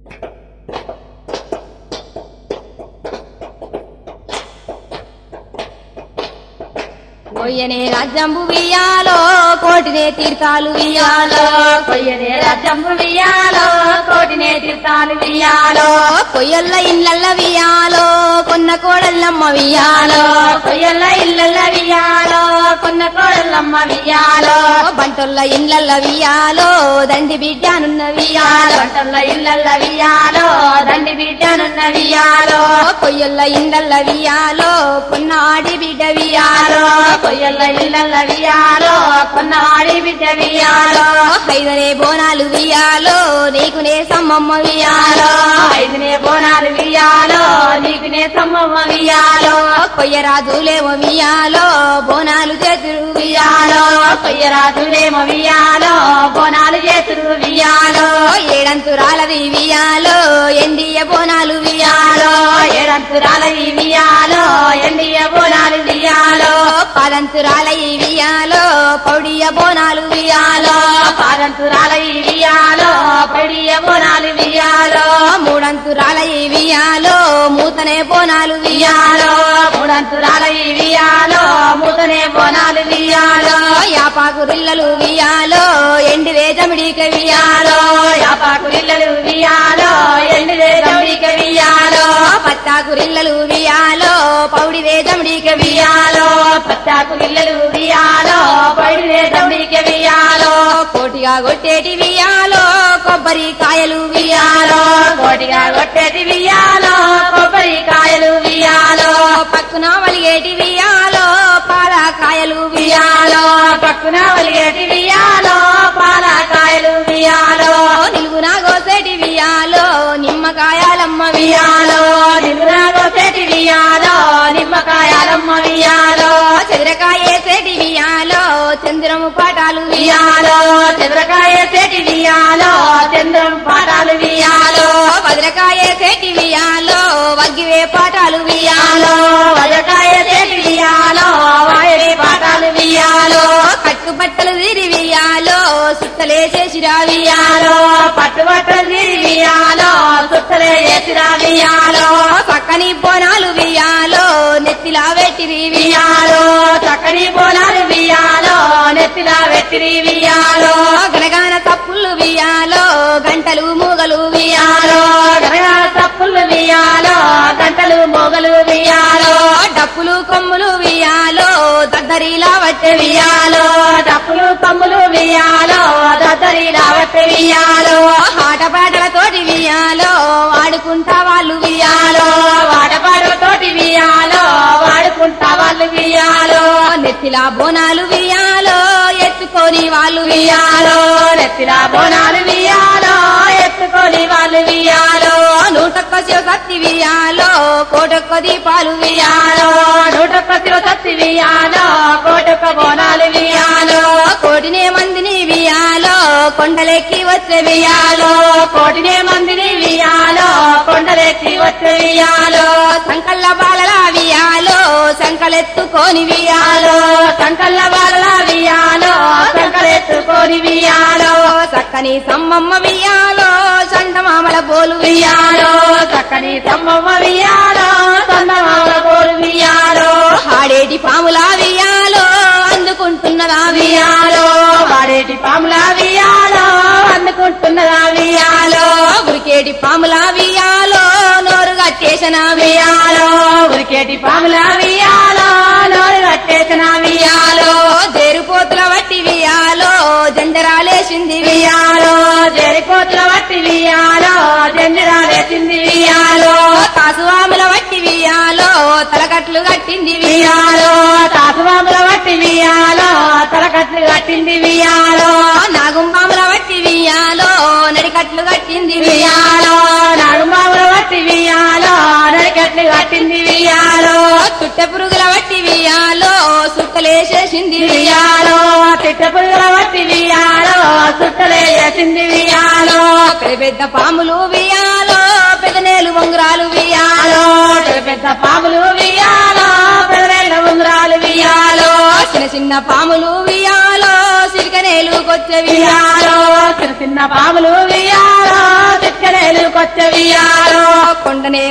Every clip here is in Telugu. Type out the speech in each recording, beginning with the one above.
కొయ్యనే రాజ్యంబు వియాలో కోటినే తీర్థాలు వియాలో కొయ్యనే రాజ్యంబు వియాలో కోటినే తీర్థాలు వియాలో కొయ్యల్ల ఇళ్ళల్ల వియాలో కొన్న కోడల్లమ్మ వియాలో కొయ్యల్ల ఇళ్ళల్ల వియాలో కొన్న కోడలమ్మ వియాలో బంటొల్ల ఇళ్ళల్ల వియాలో దండి బిడ్డానున్న వియాలో వంటల్ల ఇళ్ళల్ల వియాలో దండి బిడ్డనున్న వియాలో కొయ్యల్ల ఇండల్ల వియాలో కొన్న ఆడి బిడ్డ వియాలో కొయ్యల్ల ఇళ్ళల్ల వియాలో కొన్న ఆడి బిడ్డ వియాలో ఐదనే బోనాలు వియాలో నీకునే సమ్మమ్మ వియాలో ఐదునే బోనాలు వియాలో నీకునే సమ్మమ్మ వియాలో కొయ్యరాజులేమో వియాలో బోనాలు చేతురు వియాలో వియాలో కొయ్యరాజులేమో వియాలో బోనాలు చేసుడు వియాలో ఏడంతురాలది వియాలో ఎండియ బోనాలు వియాలో వియాలో ఏడంతురాల ఈ వియాలో ఎండియ బోనాలు వియాలో పదంతురాల ఈ వియాలో పౌడియ బోనాలు వియాలో పాదంతురాల ఈ వియాలో పడియ బోనాలు వియాలో మూడంతురాల ఈ వియాలో మూతనే బోనాలు వియాలో వియాలో మూడంతురాల ఈ వియాలో మూతనే బోనాలు వియాలో యాపాకురిల్లలు వియాలో ఎండి వేజమిడిక వియాలో వియాలో యాపాకు ఇళ్ళలు వియాలో ఎండిదే గౌడిక వియాలో పత్తాకురిల్లలు వియాలో పౌడి వేజమిడిక వియాలో పచ్చాకు ఇళ్ళలు వియాలో పడిదే గౌడిక వియాలో కోటిగా కొట్టేటి వియాలో కొబ్బరి కాయలు వియాలో వియాలో కోటిగా కొట్టేది వియాలో కొబ్బరికాయలు వియాలో పక్కున వలిగేటి వియాలో పాల కాయలు వియాలో వియాలో పక్కున వలిగేటి వియాలో పాలకాయలు వియాలో నిలుగున గోసేటి వియాలో నిమ్మకాయాలమ్మ వియాలో వియాలో నిలురాగో చెటి వియాలో నిమ్మకాయాలమ్మ వియాలో చెదరకాయేసేటి వియాలో చంద్రము పాటాలు వియాలో వియాలో చంద్రకాయ చెటి వియాలో చంద్రం పాటాలు వియాలో భద్రకాయేసేటి వియాలో వగ్గివే పాటాలు వియాలో వియాలో వజకాయ చెటి వియాలో వాయడి పాటాలు వియాలో కట్టుబట్టలు తిరి వియాలో సుత్తలేసేసిరా వియాలో వియాలో పట్టుబట్టలు వియాలో సుత్తలే చేసిరా వియాలో పక్కని బోనాలు వియాలో నెత్తిలా వెట్టిరి వియాలో చక్కని బోనాలు వియాలో నెత్తిలా వెట్టిరి వియాలో గనగాన తప్పులు వియాలో గంటలు మూగలు వియాలో వియాలో గరగాల తప్పులు వియాలో గంటలు మొగలు వియాలో డప్పులు కొమ్ములు వియాలో దద్దరిలా వట్టె వియాలో డప్పులు కమ్ములు వియాలో దద్దరి రావట్టే వియాలో ఆటపాటలతోటి వియాలో వాడుకుంటా వాళ్ళు వియాలో వియాలో వాడపాడు తోటి వియాలో వాడుకుంటా వాళ్ళు వియాలో నెత్తిలా బోనాలు వియాలో ఎత్తుకొని వాళ్ళు వియాలో నెత్తిలా బోనాలు వియాలో ఎత్తుకొని వాళ్ళు వియాలో నూటొక్క శివసత్తి వియాలో కోటొక్క దీపాలు వియాలో వియాలో నూటొక్క శివసత్తి వియాలో కోటొక్క బోనాలు వియాలో కోటినే మందిని వియాలో కొండలెక్కి వచ్చే వియాలో వియాలో కోటినే మందిని వియాలో కొండలెత్తి వచ్చే వియాలో సంకల్ల బాలల వియాలో సంకలెత్తుకొని వియాలో వియాలో సంకల్ల వాళ్ళ వియాలో సంకలెత్తుకొని వియాలో చక్కని సమ్మమ్మ వియాలో చండమామల బోలు వియాలో వియాలో చక్కని సమ్మమ్మ వియాలో సన్నమాల కోరు వియాలో ఆడేటి పాముల వియాలో అందుకుంటున్నదా వియాలో వియాలో వాడేటి పాముల వియాలో అందుకుంటున్నదా వియాలో ఉరికేటి పాముల వియాలో నోరు కట్టేసిన వియాలో ఉరికేటి పాముల వియాలో నోరు కట్టేసిన వియాలో దేరుపోతుల వట్టి వియాలో జండరాలేసింది వియాలో జరిపోతుల వట్టి వియాలో జంజరాలేసింది వియాలో కాసువాముల వట్టి వియాలో తలకట్లు కట్టింది వియాలో వియాలో తాసుబాబుల వట్టి వియాలో తలకట్లు కట్టింది వియాలో నాగుంబాముల వట్టి వియాలో నడికట్లు కట్టింది వియాలో వియాలో నాగుబాబుల వట్టి వియాలో నరికట్లు కట్టింది వియాలో చుట్టె పురుగుల వట్టి వియాలో సుట్టలేసేసింది వియాలో వియాలో తిట్టపురుగుల వట్టి వియాలో సుట్టలే చేసింది వియాలో పెద్ద పెద్ద పాములు వియాలో పెదనేలు ఉంగరాలు వియాలో వియాలో పెద్ద పెద్ద పాములు వియాలో పెదరైన ఉంగరాలు వియాలో చిన్న చిన్న పాములు వియాలో సిరికనేలు కొచ్చే వియాలో వియాలో చిన్న చిన్న పాములు వియాలో చిక్కనేలు కొచ్చ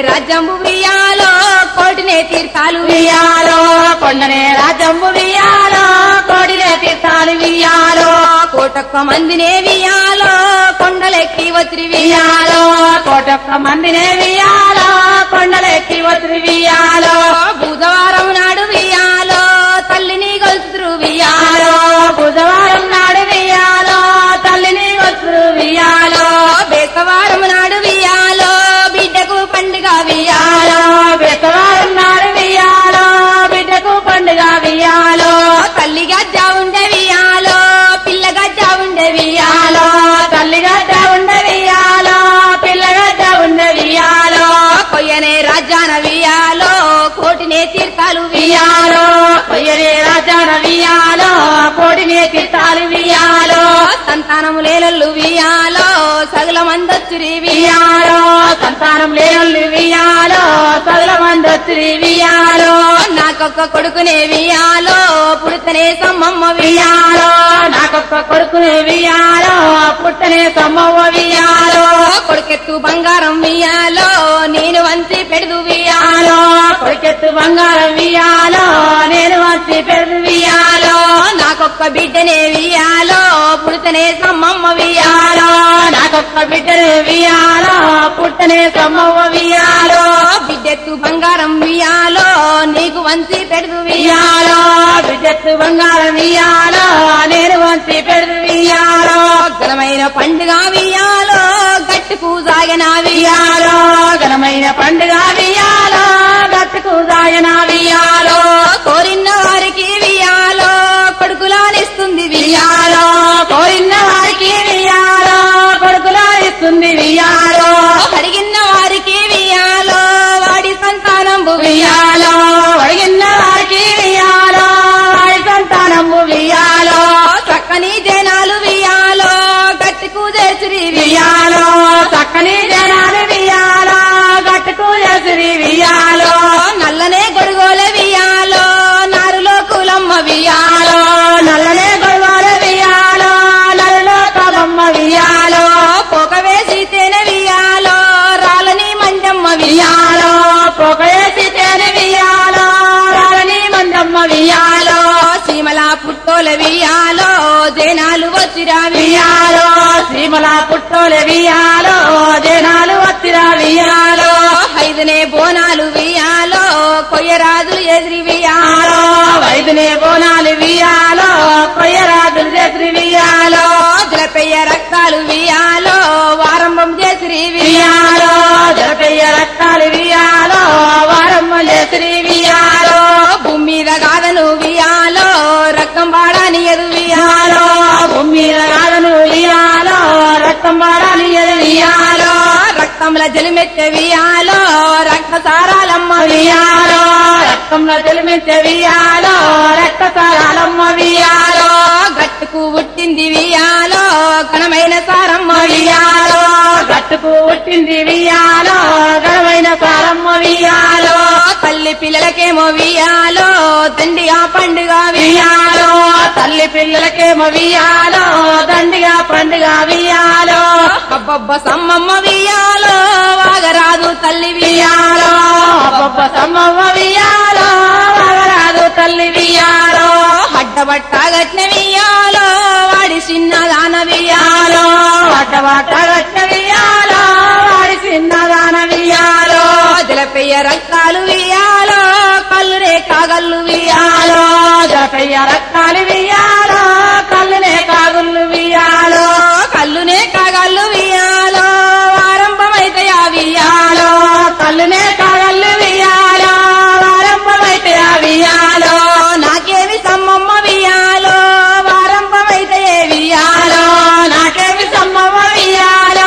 రాజ్యంబు వియాలో కోటినే తీర్థాలు వియాలో కొండనే రాజంబు వియాలో కోడిలే తీర్థాలు వియాలో కోటొక్క మందినే వియాలో కొండలెక్కి వచ్చి వియాలో కోటొక్క మందినే వియాలో కొండలెక్కి వచ్చి వియాలో బుధవారం నాడు వియాలో తల్లిని గొలుతురు వియాలో వియాలో బుధవారం నాడు వియాలో తల్లిని వచ్చు వియాలో బేకవారం నాడు వియాలో బిడ్డకు పండుగ వియాలో వియాలో బెత్తవారం నాడు వియాలో బిడ్డకు పండుగ వియాలో తల్లి గజ్జ ఉండే వియాలో పిల్ల గజ్జ ఉండే వియాలో వియాలో తల్లిగడ్డ ఉండ వియాలో పిల్లగడ్డ ఉండ వియాలో కొయ్యనే రాజాన వియాలో కోటినే తీర్థాలు వియాలో వియాలో కొయ్యరే రాజాన వియాలో కోడినే తిట్టాలి వియాలో సంతానము లేనల్లు వియాలో సగుల మందొచ్చురి వియాలో వియాలో సంతానం లేనల్లు వియాలో సదుల మందొచ్చి వియాలో నాకొక్క కొడుకునే వియాలో పుడితనే సమ్మమ్మ వియాలో నాకొక్క కొడుకునే వియాలో పుట్టనే సమ్మవ్వ వియాలో కొడుకెత్తు బంగారం వియాలో నేను వంచి పెడుదు వియాలో వియాలో కొడుకెత్తు బంగారం వియాలో నేను వచ్చి పెరుగు వియాలో నాకొక్క బిడ్డనే వియాలో పుడితనే సమ్మమ్మ వియాలో వియాలో నాకొక్క బిడ్డనే వియాలో పుట్టనే సమ్మవ్వ వియాలో బిడ్డెత్తు బంగారం వియాలో నీకు వంచి పెడుదు వియాలో వియాలో బిడ్డెత్తు బంగారం వియాలో నేను వచ్చి పెరుగు వియాలో ఘనమైన పండుగ వియాలో గట్టుకు సాగన వియాలో వియాలో ఘనమైన పండుగ వియాలో గట్టుకు దాయన వియాలో కోరిన వారికి వియాలో కొడుకులానిస్తుంది వియాలో వియాలో కోరిన వారికి వియాలో కొడుకులా ఇస్తుంది వియాలో అడిగిన వారికి వియాలో వాడి సంతానంబు వియాలో వియాలో అడిగిన వారికి వియాలో వాడి సంతానము వియాలో చక్కని జనాలు వియాలో గట్టుకు చేసిరి వియాలో వియాలో చక్కని జనాలు వియాలో గట్టుకు ఎసిరి వియాలో నల్లనే గొడుగోల వియాలో నారులో కులమ్మ వియాలో వియాలో నల్లనే గొడవల వియాలో నల్లలో కబమ్మ వియాలో పొగ వేసి తేనె వియాలో రాలని మంజమ్మ వియాలో వియాలో పొగేసి తేనె వియాలో రాలని మందమ్మ వియాలో సీమల పుట్టోల వియాలో జనాలు వచ్చిరా వియాలో వియాలో శ్రీమల పుట్టోలే వియాలో జనాలు వచ్చిరా వియాలో ఐదునే బోనాలు వియాలో కొయ్యరాజులు ఎదిరి వియాలో వియాలో వైద్యునే బోనాలు వియాలో కొయ్యరాజులు చేసి వియాలో జలపెయ్య రక్తాలు వియాలో వారంభం చేసిరి వియాలో వియాలో జలపెయ్య రక్తాలు వియాలో వారమ్మ చేసి వియాలో భూమి మీద కాదను వియాలో రక్తం పాడాని ఎదు వియాలో వియాలో భూమి రాగను వియాలో రక్తం పాడాలి వియాలో రక్తంలో జలిమెచ్చే వియాలో రక్త సారాలమ్మ వియాలో రక్తంలో తెలిమించే వియాలో రక్త సారాలమ్మ వియాలో గట్టుకు పుట్టింది వియాలో ఘనమైన సారమ్మ వియాలో గట్టుకు పుట్టింది వియాలో ఘనమైన సారమ్మ వియాలో తల్లి పిల్లలకేమో వియాలో దండిగా పండుగ వియాలో వియాలో తల్లి పిల్లలకేమో వియాలో దండిగా పండుగ వియాలో అబ్బబ్బ సమ్మమ్మ వియాలో వాగరాదు తల్లి వియాలో వియాలో అబ్బబ్బ సమ్మవ్వ వియాలో వగరాదు తల్లి వియాలో అడ్డబట్ట గట్న వియాలో వాడి చిన్నదాన వియాలో వియాలో అడ్డవాట గట్ట వియాలో వాడి చిన్నదాన వియాలో జలపెయ్య రక్తాలు వియాలో కళ్ళు రే కాగల్లు వియాలో వియాలో జపయ్య రక్తాలు వియాలో కళ్ళునే కాగుళ్ళు వియాలో కళ్ళునే కాగల్లు వియాలో ఆరంభమైతే ఆ వియాలో వియాలో కళ్ళునే కాగళ్ళు వియాలో ఆరంభమైతే ఆ వియాలో నాకేమి సమ్మమ్మ వియాలో ఆరంభమైతే ఏ వియాలో వియాలో నాకేమి సమ్మవ్వ వియాలో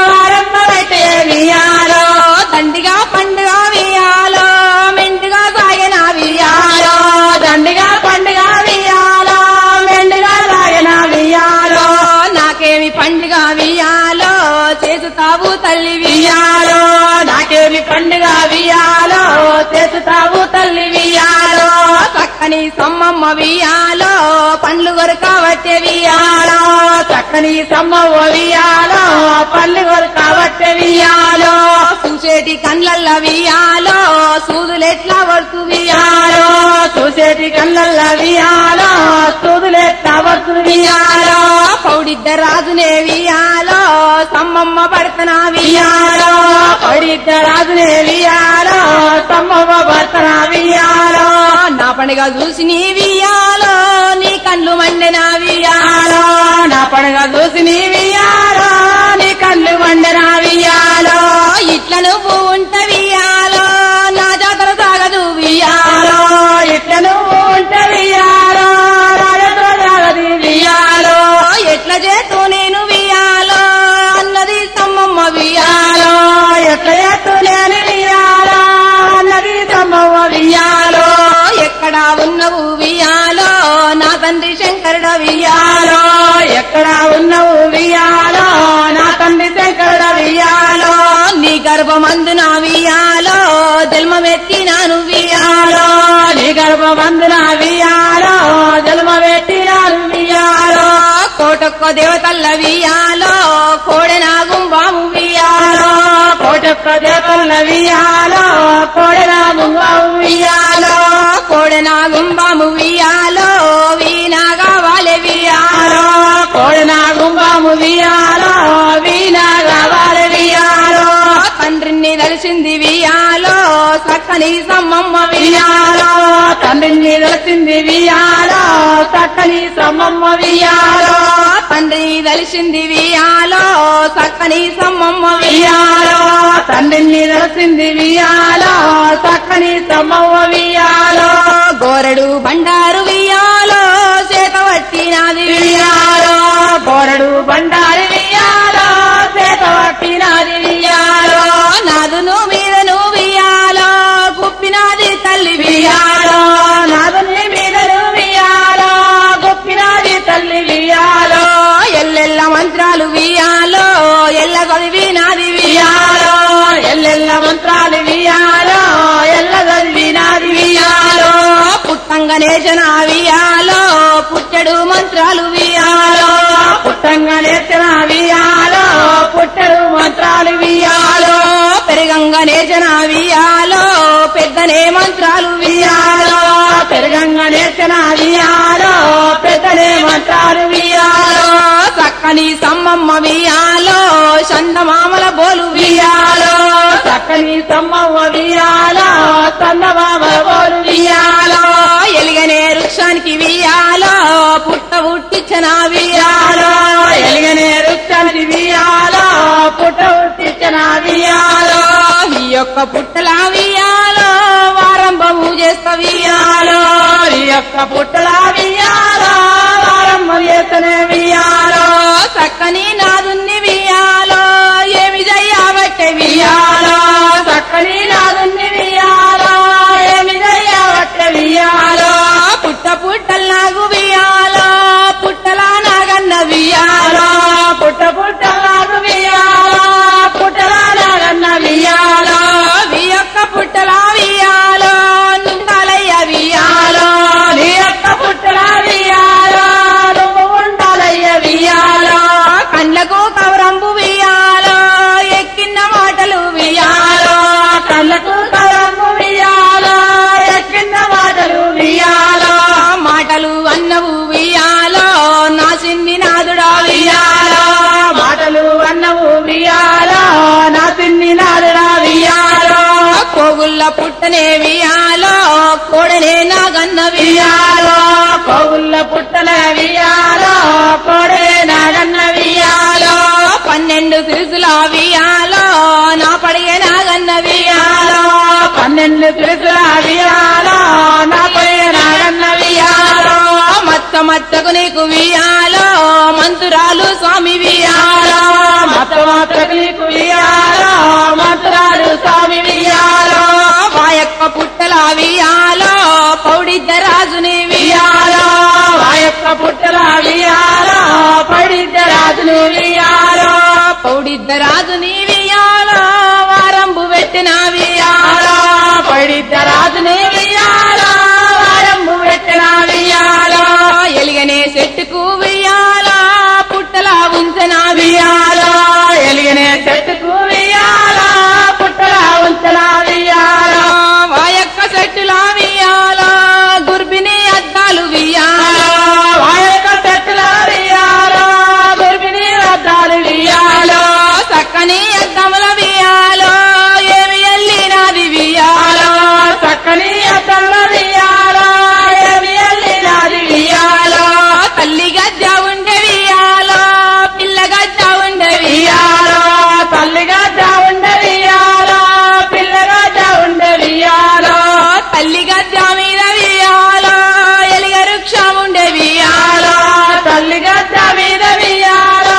ఆరంభమైతే వియాలో దండిగా పండుగ వియాలో మెండుగా సాగిన వియాలో వియాలో దండిగా పండుగ వియాలో మెండుగా లాగిన వియాలో నాకేమి పండుగ వియాలో చేస్తావు తల్లి వియాలో వియాలో నాకేమి పండుగ వియాలో చేస్తావు తల్లి వియాలో చక్కని సమ్మమ్మ వియాలో పండ్లు కొరకవచ్చే వియాలో వియాలో చక్కని సమ్మవ్వ వియాలో పళ్ళు కాబట్టి వియాలో చూసేటి కండ్లల్ల వియాలో సూదులెట్లా పడుతు వియాలో చూసేటి కళ్ళల్ల వియాలో సూదులెట్లా వస్తుంది వియాలో పౌడిద్ద రాజునే వియాలో సమ్మమ్మ పడతనా వియాలో వియాలో పడిద్ద రాజునే వియాలో సమ్మవ్వ భర్తన వియాలో నా పండుగ చూసి నీ వియాలో నీ కళ్ళు మండిన వియాలో వియాలో నా పండుగ చూసి నీ వియాలో నీ కళ్ళు వండన వియాలో ఇట్ల నువ్వు ఉంట వియాలో నా జాతర సాగదు వియాలో వియాలో ఇట్ల నువ్వు ఉంట వియాలో రాజతో జాగది వియాలో ఎట్ల చేతు నేను వియాలో అన్నది సమ్మమ్మ వియాలో వియాలో ఎట్ల ఎత్తు లేని వియాలో నది సమ్మవ్వ వియాలో ఎక్కడ ఉన్నవు వియాలో నా తండ్రి శంకరుడ వియాలో వియాలో ఎక్కడ ఉన్నవు వియాలో నా తండ్రి శంకరుడ వియాలో నీ గర్భమందున వియాలో జన్మమెత్తినాను వియాలో వియాలో నీ గర్భబంధున వియాలో జన్మ పెట్టినారు వియాలో కోటొక్క దేవతల్ల వియాలో కోడెనాగుం బాము వియాలో కోటొక్క దేవతల వియాలో కోడెనా ముంగావు వియాలో కోడెనాగుం బాము వియాలో వీణాగా వాలే వియాలో కోడెనా గుంబాము వియాలో వీణా కావాలి వియాలో తండ్రిని కలిసింది వియాలో చక్కని సమ్మమ్మ వియాలో వియాలో తండ్రిని తెలిసింది వియాలో చక్కని సమ్మమ్మ వియాలో తండ్రి కలిసింది వియాలో చక్కని సమ్మమ్మ వియాలో వియాలో తండ్రిని తెలిసింది వియాలో చక్కని సమ్మవ్వ వియాలో గోరడు బండారు వియాలో చేత పట్టినది వియాలో వియాలో బోరడు బండారి వియాలో చేత పట్టినది వియాలో నాదును మీదను వియాలో గుప్పినాది తల్లి వియాలో వియాలో నాదుని మీదను వియాలో గొప్పినది తల్లి వియాలో ఎల్లెల్ల మంత్రాలు వియాలో ఎల్ల చదివినాది వియాలో వియాలో ఎల్లెల్ల మంత్రాలు వియాలో ఎల్ల చదివినది వియాలో పుట్టంగనే జన వియాలో పుట్టెడు మంత్రాలు వియాలో పుట్టంగా నేర్చిన వియాలో పుట్టడు మంత్రాలు వియాలో పెరగంగనే జన వియాలో పెద్దనే మంత్రాలు వియాలో వియాలో పెరగంగా నేర్చిన వియాలో పెద్దనే మంత్రాలు వియాలో చక్కని సమ్మమ్మ వియాలో చందమామల బోలు వియాలో వియాలో చక్కని సమ్మవ్వ వియాలో చందమామ బోరు వియాలో ఎలిగనే వృక్షానికి వియాలో పుట్ట పుట్టించిన వియాలో వియాలో ఎలిగనే రుచానికి వియాలో పుట్ట ఉట్టించిన వియాలో ఈ యొక్క పుట్టల వియాలో వారంభము చేస్తా వియాలో వియాలో ఈ యొక్క పుట్టల వియాలో వారమ్మ చేతనే వియాలో చక్కని నాదున్ని వియాలో ఏమి జయ్యాబట్టే వియాలో వియాలో చక్కని నాదుని వియాలో ఏమి దయ్యవట్ట వియాలో పుట్ట పుట్టల్లాగు వియాలో పుట్టలా నాగన్న వియాలో వియాలో పుట్ట పుట్టలాగు వియాలో పుట్టలా నాగన్న వియాలో వి యొక్క పుట్టలా వియాలో నుండాలయ్య వియాలో వియాలో నీ యొక్క పుట్టల వియాలో నువ్వు ఉండాలయ్య వియాలో కండ్లకు కవరంబు వియాలో ఎక్కిన మాటలు వియాలో వియాలో కళ్ళకు కరము వియాలో ఎక్కిన మాటలు వియాలో మాటలు అన్నవు వియాలో నా సిన్ని నాదుడా వియాలో వియాలో మాటలు అన్నవు వియాలో నా తిన్ని నాదుడా వియాలో కోగుల్ల పుట్టనే వియాలో కోడనే నాగన్న వియాలో వియాలో కోగుళ్ళ పుట్టల వియాలో కోడే నాగన్న వియాలో పన్నెండు సిరుసుల వియాలో నా పడిగే నాగన్న వియాలో వియాలో పన్నెండు పిలుసుల వియాలో నా పడే నాగన్న వియాలో మచ్చ మచ్చకు నీకు వియాలో మంతురాలు స్వామి వియాలో మత మాత్రకు నీకు వియాలో మంత్రాలు స్వామి వియాలో మా యొక్క పుట్టల వియాలో పౌడిద్ద రాజుని వియాలో వియాలో ఆ యొక్క పుట్టల వియాలో పడిద్ద రాజును వియాలో పౌడిద్ద రాజుని వియాలో వారంబు పెట్టిన వియాలో వియాలో పడిద్ద రాజుని వియాలో వారమ్ము పెట్టిన వియాలో ఎలిగనే చెట్టుకు వియాలో పుట్టల ఉంచన వియాలో వియాలో ఎలిగనే చెట్టుకు వియాలో పుట్టల చక్కని అద్దముల వియాలో ఏమి ఎల్లినాది వియాలో చక్కని అతల్ల వియాలో ఏమి ఎల్లినాది వియాలో తల్లి గజ్జ ఉండే వియాలో పిల్ల గజ్జ ఉండే వియాలో వియాలో తల్లిగా ఉండ వియాలో పిల్లగా ఉండ వియాలో తల్లి గజ్జ మీద వియాలో ఎలిగ వృక్షం ఉండే వియాలో తల్లిగా మీద వియాలో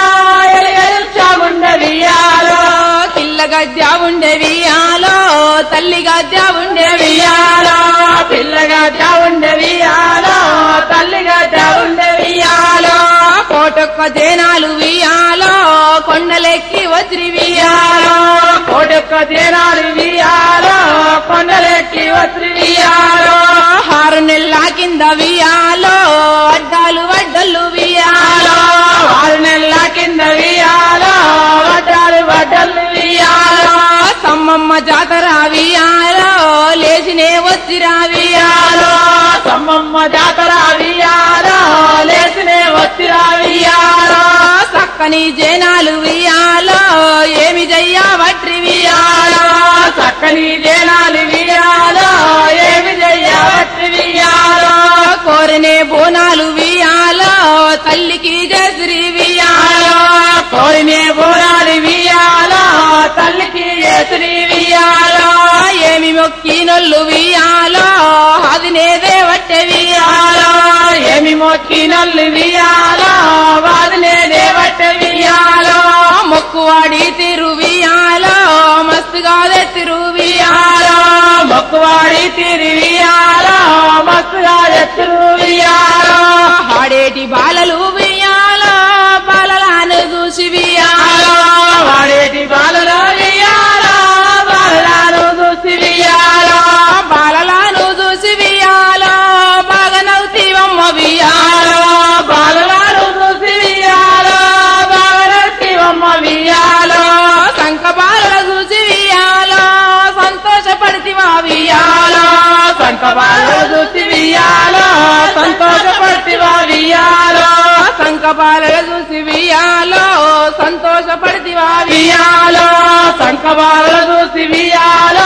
ఎలుగలుండ వియాలో పిల్ల గజ్జ ఉండే వియాలో తల్లి గజ్జ ఉండే వియాలో వియాలో పిల్లగా ఉండ వియాలో తల్లిగా ఉండ వియాలో కోటొక్క జనాలు వియాలో కొండలెక్కి వచ్చి వియాలో వియాలో కోటొక్క తేనాలు వియాలో కొండలెక్కి వచ్చి వియాలో ఆరు నెలల కింద వియాలో అడ్డాలు వడ్డలు వియాలో ఆరు నెలల కింద వియాలో వడ్డాలు వడ్డలు వియాలో సమ్మమ్మ జాతర వియాలో లేచినే వచ్చిరా వియాలో వియాలో సమ్మమ్మ జాతర వియాలో లేచినే వచ్చిరా వియాలో చక్కని జనాలు వియాలో ఏమి జయ్యా వట్రి వియాలో వియాలో చక్కని జనాలు వియాలో ఏమి చెయ్యవచ్చి వియాలో కోరనే బోనాలు వియాలో తల్లికి జశ్రీ వియాలో కోరినే బోరాలి వియాలో తల్లికి ఎసిరి వియాలో ఏమి మొక్కినొల్లు వియాలో అది నేదే వట్టె వియాలో వియాలో ఏమి మొక్కి నల్లు వియాలో వాదినే దేవట వియాలో మొక్కువాడి తిరు వియాలో మస్తుగా తిరు వియాలో వియాలో మొక్కువాడి తిరి వియాలో మస్తుగా ఎత్తురు వియాలో ఆడేటి బాలలు వియాలో బాలలను చూసి వియాలో వియాలో వాడేటి బాలలో వియాలో బాలలను చూసి వియాలో బాలలను చూసి వియాలో బాగా నవ్వుతీవమ్మ వియాలో వియాలో బాలలను చూసి వియాలో బాలల శివమ్మ వియాలో శంఖ బాలల చూసి వియాలో సంతోషపడితివా వియాలో వియాలో సంత బాలలు చూసి వియాలో సంతోషపడివా వియాలో శంఖ బాలల చూసి వియాలో సంతోషపడితివా వియాలో వియాలో సంత బాలలు చూసి వియాలో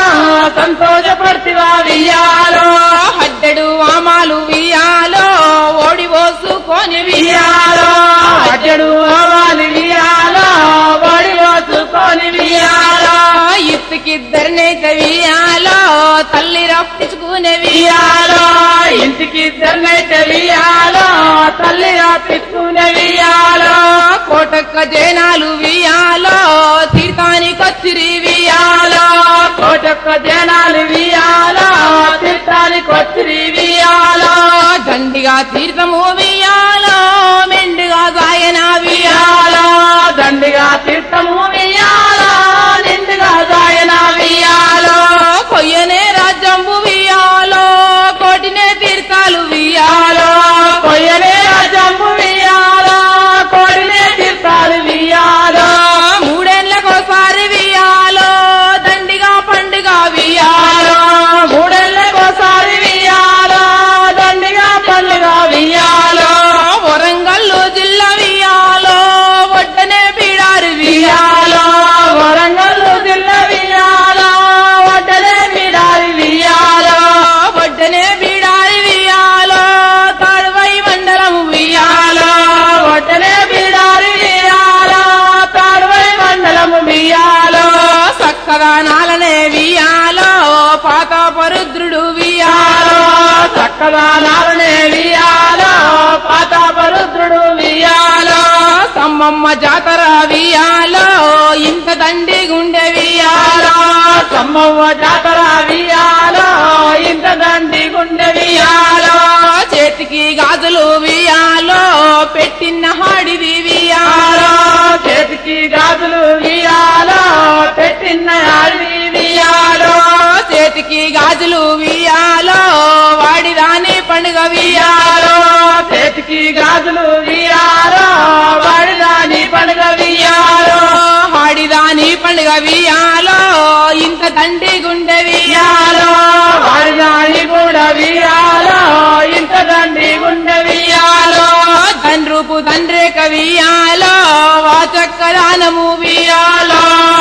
సంతోషపడివా వియాలో హడ్డెడు వామాలు వియాలో ఓడి పోసుకొని వియాలో అడ్డడు అవాలి వియాలో బడి పోసుకొని వియాలో ఇత్తుకిద్దరినైతే వియాలో తల్లి రప్పించుకునే వియాలో వియాలో ఇంటికి ఇద్దరినైతే వియాలో తల్లి రాపించుకునే వియాలో కోటక్క జనాలు వియాలో తీర్థానికొచ్చిరి వియాలో కోటొక్క జనాలు వియాలో తీర్థానికి వచ్చి వియాలో దండిగా తీర్థము వియాలో మెండుగా గాయన వియాలో వియాలో దండిగా తీర్థము వియాలో నిండుగా గాయన వియాలో కొయ్యనే రాజ్యంబు వియాలో కోటినే తీర్థాలు వియాలో కొయ్యలే రాజంబు వియాలో కోడిలే తీర్థాలు వియాలో మూడేళ్లకోసారి వియాలో దండిగా పండుగ వియాలో వియాలో మూడేళ్ళకోసారి వియాలో దండిగా పండుగ వియాలో వరంగల్లు జిల్లా వియాలో ఒడ్డనే బీడారు వియాలో వియాలో వరంగల్ జిల్లా వియాలో వడ్డలే విడారి వియాలో ఒడ్డనే బీడారి వియాలో తాడువై మండలం వియాలో వియాలో వడ్డలే విడారి వియాలో తాడువై మండలము వియాలో సక్కదానాలనే వియాలో పాత పరుద్రుడు వియాలో వియాలో చక్కగా నాలనే వియాలో పాతాపరుద్రుడు వియాలో సమ్మమ్మ జాతర వియాలో ఇంత దండి గుండె వియాలో వియాలో సమ్మవ్వ జాతర వియాలో ఇంత దండి గుండె వియాలో చేతికి గాజులు వియాలో పెట్టిన హాడిది వియాలో వియాలో చేతికి గాజులు వియాలో పెట్టిన ఆడి వియాలో చేతికి గాజులు వియాలో వాడిదాని పండుగ వియాలో వియాలో చేతికి గాజులు వియాలో వాడిదాని పండుగ వియాలో హాడిదాని పండుగ వియాలో ఇంత దండి గుండె వియాలో వియాలో వాడిదాని కూడా వియాలో ఇంత దండి గుండె వియాలో తండ్రుపు తండ్రేక వియాలో వాచక్క దానము వియాలో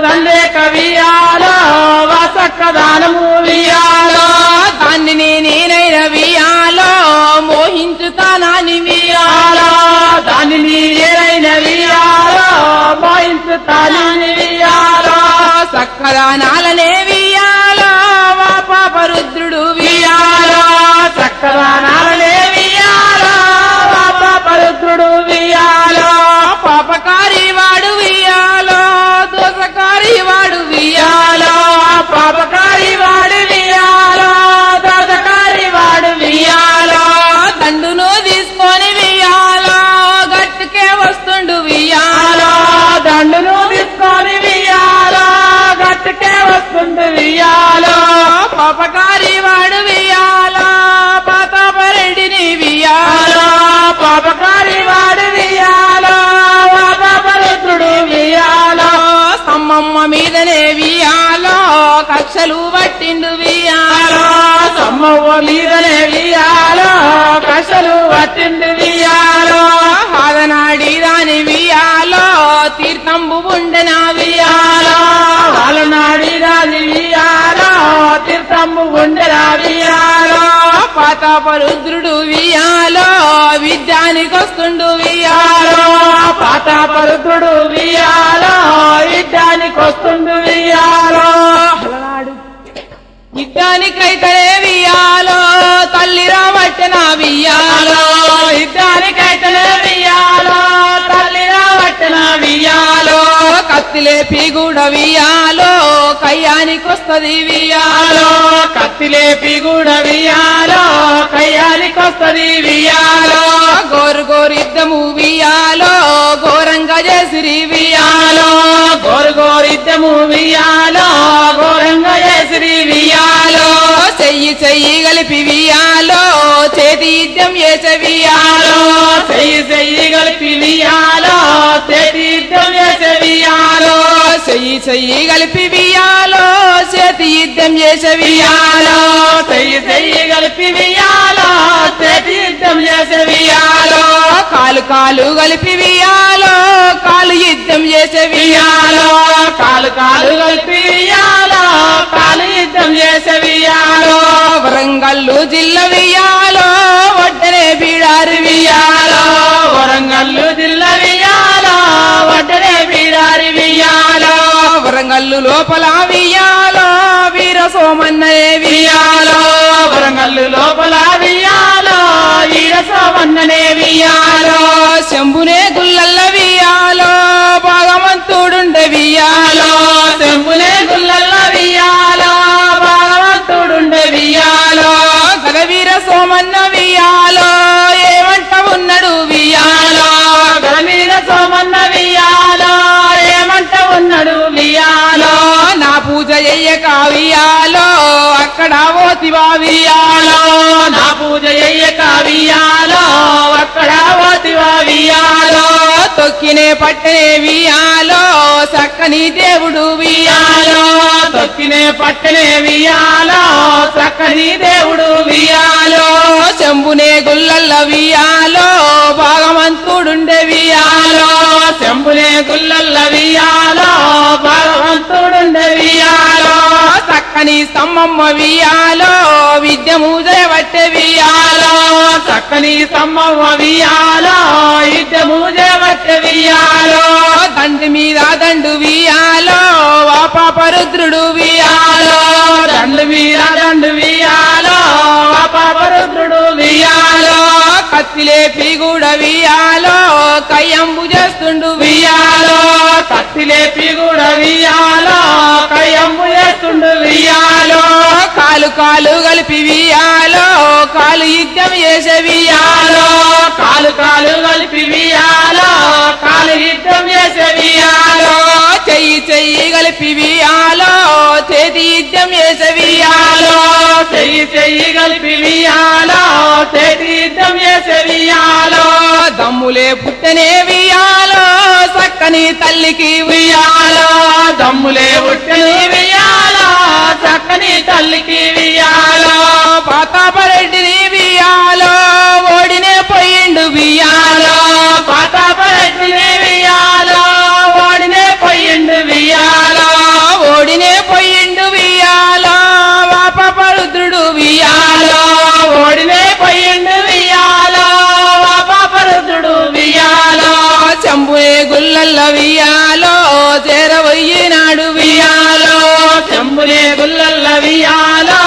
తండ్రి కవియాలో వాసక్క దానము వియాలో దాన్ని నేనైన వియాలో మోహించుతానాని వియాలో వియాలో దాన్ని నీరైన వియాలో మోయించు తాని వియాలో సక్కదానాలనే వియాలో వా పాప రుద్రుడు వియాలో వియాలో చక్కదానాలనే వియాలో పరుద్రుడు వియాలో పాపకారి వాడు వియాలో దోసకారి వాడు వియాలో వియాలో పాపకారి వాడు వియాలో దోసకారి వాడు వియాలో దండును తీసుకొని వియాలో గట్టుకే వస్తుండు వియాలో వియాలో దండును తీసుకొని వియాలో గట్టుకే వస్తుంది వియాలో పాపకారి వాడు వియాలో పాతాపరెడ్డిని వియాలో వియాలో పాపకారి వాడు వియాలో పరుద్రుడు వియాలో సమ్మమ్మ మీదనే వియాలో కక్షలు పట్టిండు వియాలో వియాలో సమ్మవ్వ మీదనే వియాలో కషలు పట్టింది వియాలో ఆదనాడి దాని వియాలో తీర్థంబు ఉండెన వియాలో వియాలో వాళ్ళనాడి రాజి వియాలో తీర్థము ఉండరా వియాలో పాతాపరుద్రుడు వియాలో విద్యానికొస్తుండు వియాలో వియాలో పాత పరుతుడు వియాలో యుద్ధానికి వస్తుంది వియాలో యుద్ధానికైతే వియాలో తల్లి రాబట్టిన వియాలో యుద్ధానికైతేనే వియాలో తల్లి రావట్టిన వియాలో కత్తిలేపి కూడా వియాలో కయ్యానికొస్తది వియాలో వియాలో కత్తిలేపి కూడా వియాలో కయ్యానికి వస్తుంది వియాలో గోరు గోరిద్దము వియాలో ఘోరంగా చేసిరి వియాలో వియాలో గోరు గోరిద్దము వియాలో ఘోరంగా చేసిరి వియాలో చెయ్యి చెయ్యి కలిపి వియాలో చేతి యుద్ధం చేసే వియాలో వియాలో చెయ్యి చెయ్యి కలిపి వియాలో చేతి యుద్ధం చేసే వియాలో చెయ్యి చెయ్యి కలిపి వియాలో చేతి యుద్ధం చేసే వియాలో వియాలో చెయ్యి చెయ్యి కలిపి వియాలో చేతి యుద్ధం చేసే వియాలో కాలు కాలు కలిపి వియాలో కాలు యుద్ధం చేసే వియాలో వియాలో కాలు కాలు కలిపి వియాలో కాలు యుద్ధం చేసే వియాలో వరంగల్లు జిల్లా వియాలో ఒడ్డనే బీడారు వియాలో వియాలో వరంగల్లు జిల్లా వియాలో వడ్డనే బీడారి వియాలో వరంగల్లు లోపల వియాలో వీర సోమన్నయే వియాలో వియాలో వరంగల్లు లోపల వియాలో వీరసవన్ననే వియాలో శంభునే గుల్లల్ల వియాలో భాగమంతుడుండే వియాలో వియాలో చెంబులే గుల్లల్ల వియాలో భగవంతుడుండే వియాలో గద వీర సోమన్న వియాలో ఏమంట ఉన్నాడు వియాలో వియాలో గలమీద సోమన్న వియాలో ఏమంట ఉన్నాడు వియాలో నా పూజ చెయ్యక వియాలో అక్కడ ఓతివా వియాలో వియాలో నా పూజ చెయ్యక వియాలో అక్కడ ఓతివా వియాలో తొక్కినే పట్టనే వియాలో చక్కని దేవుడు వియాలో వియాలో తొక్కినే పట్టనే వియాలో చక్కని దేవుడు వియాలో శంభునే గుల్లల్ల వియాలో భాగమంతుడుండే వియాలో వియాలో చెంబులే గుల్లల్ల వియాలో భగవంతుడుండే వియాలో చక్కని స్తంభమ్మ వియాలో విద్యము జయబట్టే వియాలో వియాలో చక్కని సమ్మవ్వ వియాలో యుద్ధము చేపట్ట వియాలో దండి మీద దండు వియాలో వాపాపరుద్రుడు వియాలో వియాలో దండు వీర దండు వియాలో అపరుద్రుడు వియాలో కత్తిలేపి కూడా వియాలో కయ్యంబు చేస్తుండు వియాలో వియాలో కత్తిలేపి కూడా వియాలో కయ్యంబు చేస్తుండు వియాలో కాలు కాలు కలిపి వియాలో కాలు యుద్ధం చేసే వియాలో వియాలో కాలు కాలు కలిపి వియాలో కాలు యుద్ధం చేసే వియాలో చెయ్యి చెయ్యి కలిపి వియాలో చేతి యుద్ధం చేసే వియాలో వియాలో చెయ్యి చెయ్యి కలిపి వియాలో చేతి యుద్ధం చేసే వియాలో దమ్ములే పుట్టనే వియాలో చక్కని తల్లికి వియాలో దమ్ములే ఉట్టని వియాలో చక్కని తల్లికి వియాలో పాతాపరెడ్డిని వియాలో ఓడినే పోయిండు వియాలో పాతాపరెడ్డిని వియాలో ఓడినే పోయిండు వియాలో గుల్లల్ల వియాలో చేరవయ్యినాడు వియాలో చెంబునే గుల్లల్ల వియాలో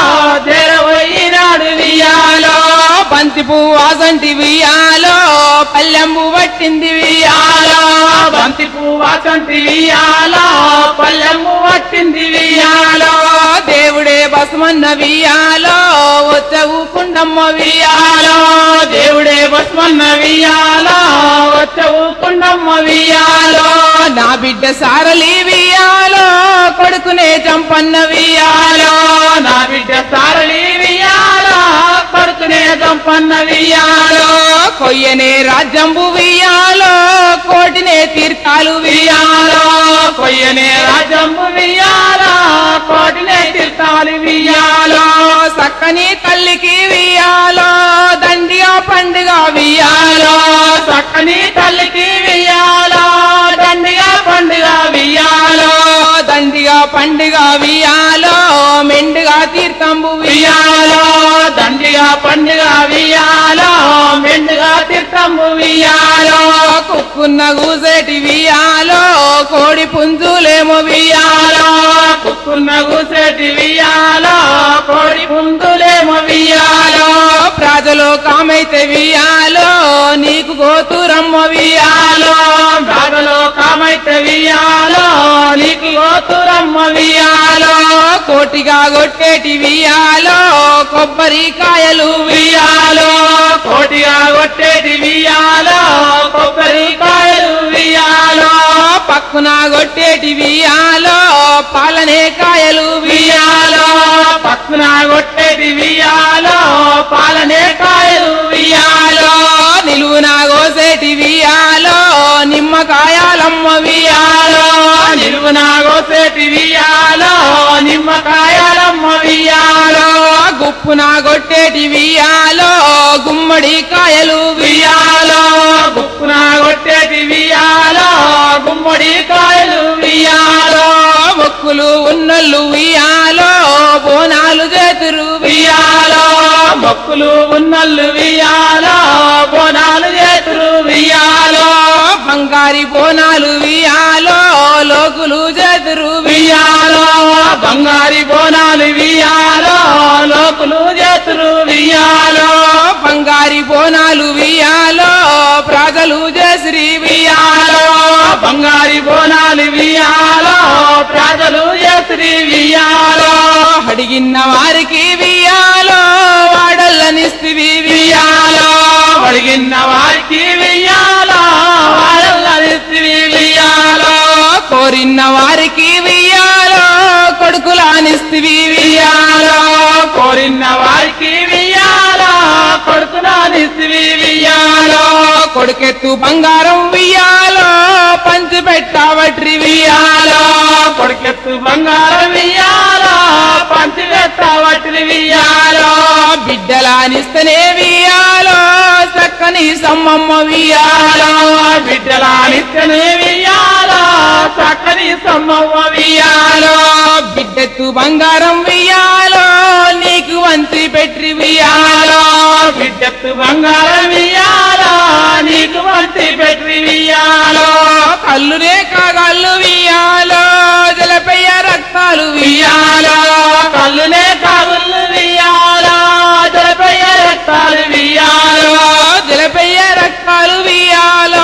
తెరవైనాడు వియాలో బంతి పువ్వు వాసంటి వియాలో పల్లెంబు పట్టింది వియాలో బంతి పువ్వాసంటి వియాలో పల్లెము పట్టింది వియాలో దేవుడే బసమన్న వియాలో వచ్చవు కుండమ్మ వియాలో దేవుడే బస్మన్న వియాలో వచ్చవు కుండమ్మ వియాలో నా బిడ్డ సారలి వియాలో కొడుకునే చంపన్న వియాలో నా బిడ్డ సారళి వియాలో కొడుకునే సంపన్న వియాలో కొయ్యనే రాజ్యంబు వియాలో కోటినే తీర్థాలు వియాలో కొయ్యనే రాజంబు వియాలో కోటినే తీర్థాలు వియాలో సక్కని తల్లికి వియాలో దండిగా పండుగ వియాలో చక్కని తల్లికి వియాలో దండిగా పండుగ వియాలో దండిగా పండుగ వియాలో మెండుగా తీర్థంబు వియాలో వియాలో దండిగా పండుగ వియాలో మెండుగా తీర్థంబు వియాలో కుక్కున్న గూసేటి వియాలో కోడి పుంజులేమో వియాలో కుక్కున్న కూసేటి వియాలో కోడి పుందులేమో వియాలో ప్రజలో కామైతే వియాలో నీకు గోతురమ్మ వియాలో బాగలో కామైతే వియాలో నీకు గోతురమ్మ వియాలో కోటిగా కొట్టేటి వియాలో కొబ్బరికాయలు వియాలో కోటిగా కొట్టేటి వియాలో కొబ్బరికాయలు వియాలో పక్కున కొట్టేటి వియాలో పాలనే కాయలు వియాలో వియాలో పక్కన కొట్టేటి వియాలో పాలనే కాయలు వియాలో నిలువున కోసేటి వియాలో నిమ్మకాయాలమ్మ వియాలో నిలువున కోసేటి వియాలో నిమ్మకాయలమ్మ వియాలో గుప్పున కొట్టేటి వియాలో గుమ్మడి కాయలు వియాలో గుప్పున కొట్టేటి వియాలో గుమ్మడి కాయలు వియాలో మొక్కులు ఉన్నల్లు వియాలో బోనాలు చేతురు వియాలో మొక్కులు ఉన్నల్లు వియాలో బోనాలు చేతురు వియాలో బంగారి బోనాలు వియాలో లోకులు చేతురు వియాలో బంగారి బోనాలు వియాలో లోకులు చేతురు వియాలో బంగారి బోనాలు వియాలో ప్రజలు చేసిరి వియాలో వియాలో బంగారి బోనాలు వియాలో ప్రజలు చేతురి వియాలో అడిగిన వారికి వియాలో వాడల్లనిస్తివి వియాలో అడిగిన వారికి వియాలో వాళ్ళనిస్త్రీ వియాలో కోరిన వారికి వియాలో కొడుకులానిస్తివి వియాలో కోరిన వారికి వియాలో కొడుకునానిస్త్రీ వియాలో కొడుకెత్తు బంగారం వియాలో పంచి పెట్టావట్రి వియాలో వియాలో కొడుకెత్తు బంగారం వియాలో పంచి పెట్టవట్రి వియాలో బిడ్డలానిస్తనే వియాలో చక్కని సమ్మమ్మ వియాలో వియాలో బిడ్డలానిత్తనే వియాలో చక్కని సమ్మవ్వ వియాలో బిడ్డెత్తు బంగారం వియాలో నీకు వంచి పెట్టి వియాలో వియాలో బిడ్డెత్తు బంగారం వియాలో నీకు మంచి పెట్టి వియాలో కల్లునే కాగాళ్ళు వియాలో జలపయ్య రక్తాలు వియాలో వియాలో కళ్ళునే కాగుళ్ళు వియాలో జలపయ్య రక్తాలు వియాలో జలపయ్య రక్తాలు వియాలో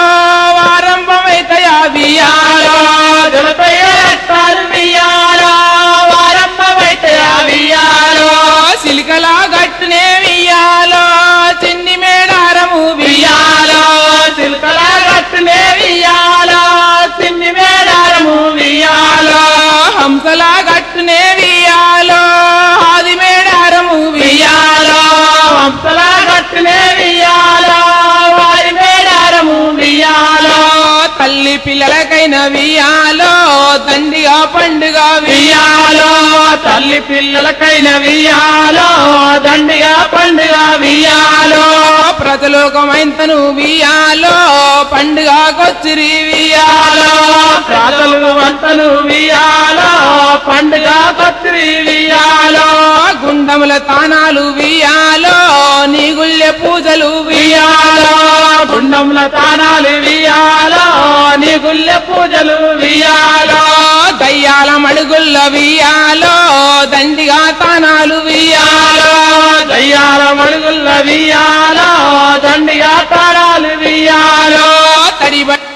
వారంభమైతయా వియాలో వియాలో జలపయ్య రక్తాలు వియాలో వారమ్మ బయట వియాలో సిలికలా గట్టునే వియాలో చిన్ని మేడారము వియాలో వియాలో సిల్కల గట్టునే వియాలో సిన్ని మేడారము వియాలో హంసలా గట్టునే వియాలో ఆది మేడారము వియాలో వియాలో హంసల గట్టునే వియాలో వారి మేడారము వియాలో తల్లి పిల్లలకైన వియాలో దండిగా పండుగ వియాలో వియాలో తల్లి పిల్లలకైన వియాలో దండిగా పండుగ వియాలో ప్రజలోకమైంతను వియాలో పండుగకొచ్చిరి వియాలో ప్రాతలు వంతలు వియాలో పండుగ కత్రి వియాలో గుండముల తానాలు వియాలో నీ గుళ్ళె పూజలు వియాలో వియాలో గుండంల తానాలు వియాలో నీ గుళ్ళె పూజలు వియాలో దయ్యాల మడుగుల్ల వియాలో దండిగా తానాలు వియాలో దయ్యాల మడుగుల్ల వియాలో దండిగా తాళాలు వియాలో తడిబట్ట